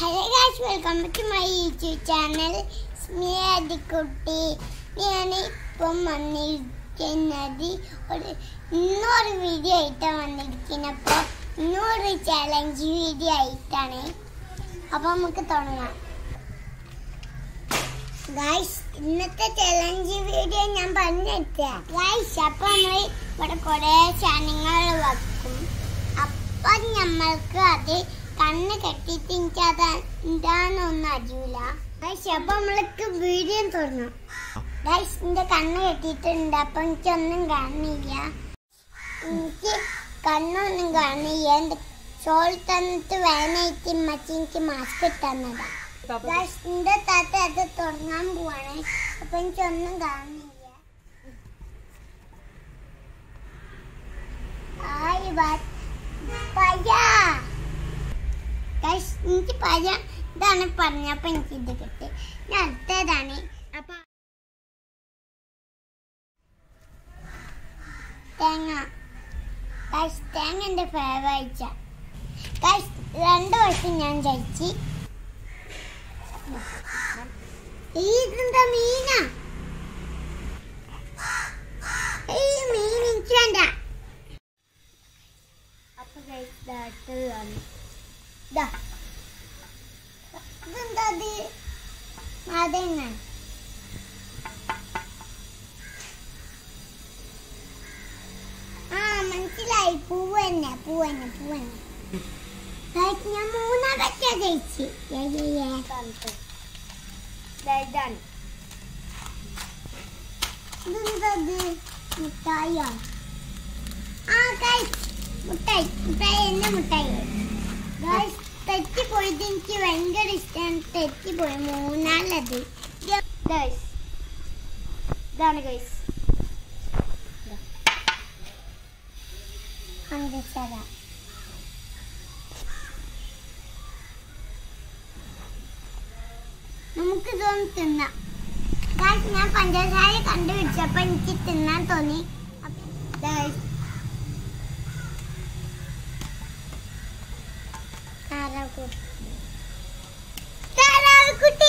Hello guys welcome to my YouTube channel സ്മിയാദിക്കുട്ടി ഞാൻ ഇപ്പം വന്നിരിക്കുന്നത് ഒരു ഇന്നൊരു വീഡിയോ ആയിട്ടാണ് വന്നിരിക്കുന്നത് അപ്പോൾ ഇന്നൊരു ചാലഞ്ച് വീഡിയോ ആയിട്ടാണ് അപ്പോൾ നമുക്ക് തുടങ്ങാം ഗായ്സ് ഇന്നത്തെ ചലഞ്ച് വീഡിയോ ഞാൻ പറഞ്ഞെടുത്ത ഗായ്സ് അപ്പൊ നമ്മൾ ഇവിടെ കുറെ സാധനങ്ങൾ വെക്കും അപ്പൊ നമ്മൾക്ക് അത് കണ്ണ് കെട്ടിട്ട് എനിക്ക് അത് എന്താണെന്നൊന്നും അറിയില്ല ഗായ്സ് അപ്പൊ നമ്മൾക്ക് വീഡിയോ തുടങ്ങാം ഗായ്സ് എന്റെ കണ്ണ് കെട്ടിയിട്ടുണ്ട് അപ്പൊ എനിക്കൊന്നും കാണില്ല എനിക്ക് കണ്ണൊന്നും കാണില്ല എന്റെ ചോൾ തന്നിട്ട് വേനായിട്ട് മച്ചി എനിക്ക് മാസ്ക് തന്നതാ ഗായ്സ് എന്റെ താത്ത അത് തുടങ്ങാൻ പോവാണ് അപ്പൊ എനിക്കൊന്നും കാണില്ല ആയി വാ- പഴ ഗായ്സ് എനിക്ക് പഴ ഇതാണ് പറഞ്ഞപ്പോ എനിക്ക് ഇത് കിട്ടി ഞാൻ അടുത്തതാണ് അപ്പൊ തേങ്ങ ഗായ്സ് തേങ്ങ എന്റെ ഫേവറേറ്റാ ഗായ്സ് രണ്ട് വർഷം ഞാൻ കഴിച്ച് ഇതെന്താ മീനാ ഈ മീൻ എനിക്ക് വേണ്ട അപ്പൊ guys, ദാ അടുത്തതാണ്. ദാ. ഇതെന്താ ഇത്? അതെന്നെ ആ മനസ്സിലായി പൂവ് തന്നെ പൂവ് തന്നെ പൂവ് തന്നെ Guys, ഞാൻ മൂന്നാമത്തെ കഴിച്ച് ഏ, ഏ, ഏ. ഇതാണ് ഇതെന്താ ഇത്? മുട്ടായിയോ ആ ഗൈസ് മുട്ടായി മുട്ടായി എന്നെ മുട്ടായി ഗൈസ് തെറ്റിപ്പോയത് എനിക്ക് ഭയങ്കര ഇഷ്ടമാണ് തെറ്റിപ്പോയി മൂന്നാലത് ഗൈസ് ഇതാണ് ഗൈസ് പഞ്ചസാര നമുക്ക് ഇതൊന്ന് തിന്നാം ഗൈസ് ഞാൻ പഞ്ചസാര കണ്ടുപിടിച്ചപ്പോ എനിക്ക് തിന്നാൻ തോന്നി അപ്പൊ ഗൈസ് താറാവുകുട്ടി താറാവുകുട്ടി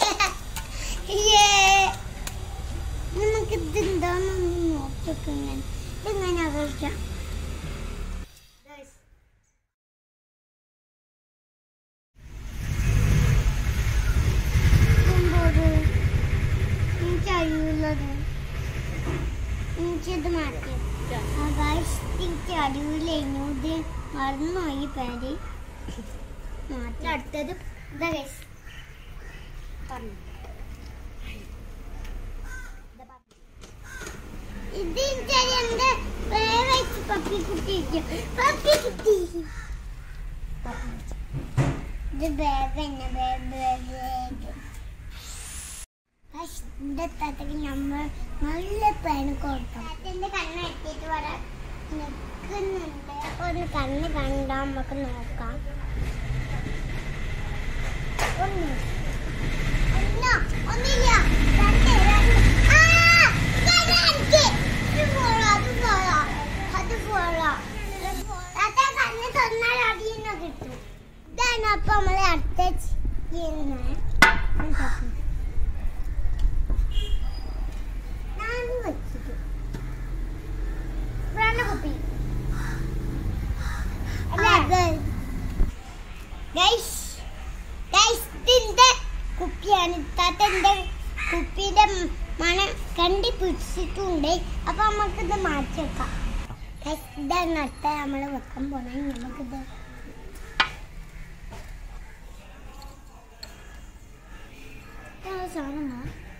Yay! നമുക്ക് ഇതെന്താണെന്ന് നോക്കിക്കാൻ ഇതെങ്ങനെ കഴിക്കാം എന്തോത് എനിക്കറിയുള്ളത് എനിക്കത് മാറ്റി ഗായ്സ് എനിക്ക് അറിയില്ലായിരുന്നു ഇത് മറന്നുപോയി പേര് മാറ്റി അടുത്തത് ഇതാ ഗൈസ് പറഞ്ഞു ഇത് എനിക്കറിയാം എന്റെ ഫേവറേറ്റ് പപ്പിക്കുട്ടി പപ്പിക്കുട്ടി ഇത് ബാഗ് തന്നെ ബാഗ് ബാഗ് ബാഗ് എന്റെ താത്തക്ക് നമ്മൾ നല്ല പേന് കൊടുക്കും എന്റെ കണ്ണ് എത്തിയിട്ട് വരാൻ നിൽക്കുന്നുണ്ട് അപ്പൊ ഒന്ന് കണ്ണ് കണ്ടാ നമുക്ക് നോക്കാം ഒന്ന് ഒന്നോ ഒന്നില്ല രണ്ട് രണ്ട് ആ ഇതാണ് എനിക്ക്. ഇത് പോളോ, അത് പോളോ, അത് പോളോ. താത്ത കണ്ണ് തുറന്നാൽ അടിയുന്ന കിട്ടും ഇതാണ് അപ്പൊ നമ്മളെ അടുത്ത ചെയ്യുന്നത് ഞാൻ വെച്ചിട്ട് വേണ്ട കുപ്പി ഗൈസ് ഗൈസ് ഇതിന്റെ കുപ്പിയാണ് ഇത്താത്തന്റെ കുപ്പിയുടെ മണം കണ്ടുപിടിച്ചിട്ടുണ്ട് അപ്പൊ നമുക്കിത് മാറ്റി വെക്കാം ഗൈസ് ഇതാണ് അടുത്ത നമ്മൾ വെക്കാൻ പോണേ നമുക്കിത് ഇതാണ് സാധനമാ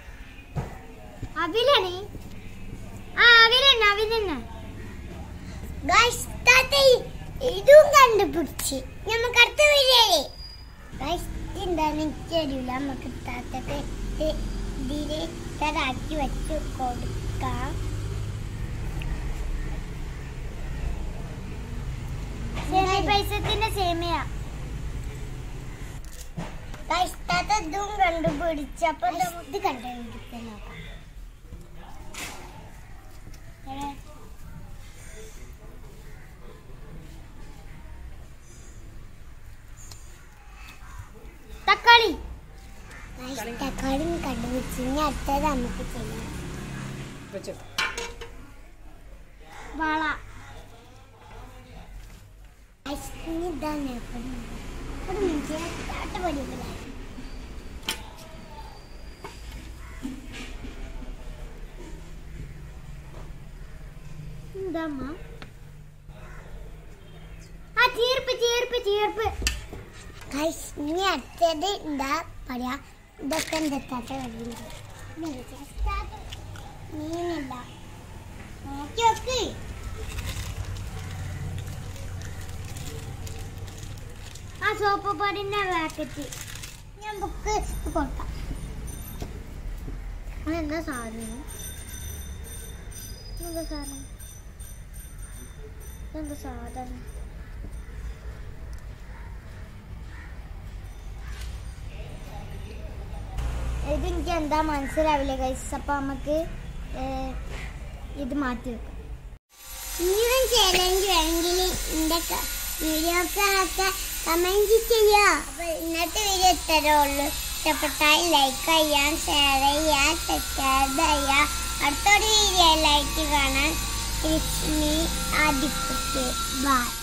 അവിലാണ് ആ അവിലാണ് അവിലാണ് ഗൈസ് താത്ത ഇതും കണ്ടുപിടിച്ച് നമുക്ക് അടുത്ത വീഡിയോയില് ഗൈസ് എന്താണെന്ന് എനിക്കറിയില്ല നമുക്ക് താത്തക്ക് ഇതില് തരാക്കി വെച്ച് കൊടുക്കാം പൈസത്തിന്റെ സേമിയ ഗൈസ് താത്ത ഇതും കണ്ടുപിടിച്ചപ്പോ ഇത് കണ്ടുപിടിക്കാൻ നോക്കാം എവിടെ? വെച്ച് ഇനി അടുത്തത് നമുക്ക് ചെയ്യാം വെച്ചോ വള ഇനി ഇതാണ് ഒരു മിനിറ്റ് ചാട്ട പഠിക്കില്ല എന്താമ്മ ആ ചീർപ്പ് ചീർപ്പ് ചീർപ്പ് ഗൈസ് ഇനി അടുത്തത് എന്താ പറയാ ഇതൊക്കെ എന്തെത്താത്ത വഴിയുണ്ട് മീനില്ല നോക്കി നോക്ക് ആ സോപ്പ് പൊടിന്റെ പാക്കറ്റ് ഞാൻ ബുക്ക് കൊടുക്കാം അതെന്താ സാധനം എന്താ സാധനം എന്താ സാധനം ഇത് എനിക്ക് എന്താ മനസ്സിലാവില്ല കൈസ് അപ്പൊ നമുക്ക് ഏഹ്, ഇത് മാറ്റി വെക്കാം ഇനിയും ചാലഞ്ച് വേണമെങ്കിൽ എൻ്റെ വീഡിയോക്കൊക്കെ കമൻറ്റ് ചെയ്യുക അപ്പോൾ ഇന്നത്തെ വീഡിയോ ഇത്രേ ഉള്ളൂ ഇഷ്ടപ്പെട്ടാൽ ലൈക്ക് ചെയ്യാൻ ഷെയർ ചെയ്യാൻ സബ്സ്ക്രൈബ് ചെയ്യുക അടുത്തൊരു വീഡിയോയിലായിട്ട് കാണാൻ ഇറ്റ്സ് മീ ആദിക്കുട്ടി ബൈ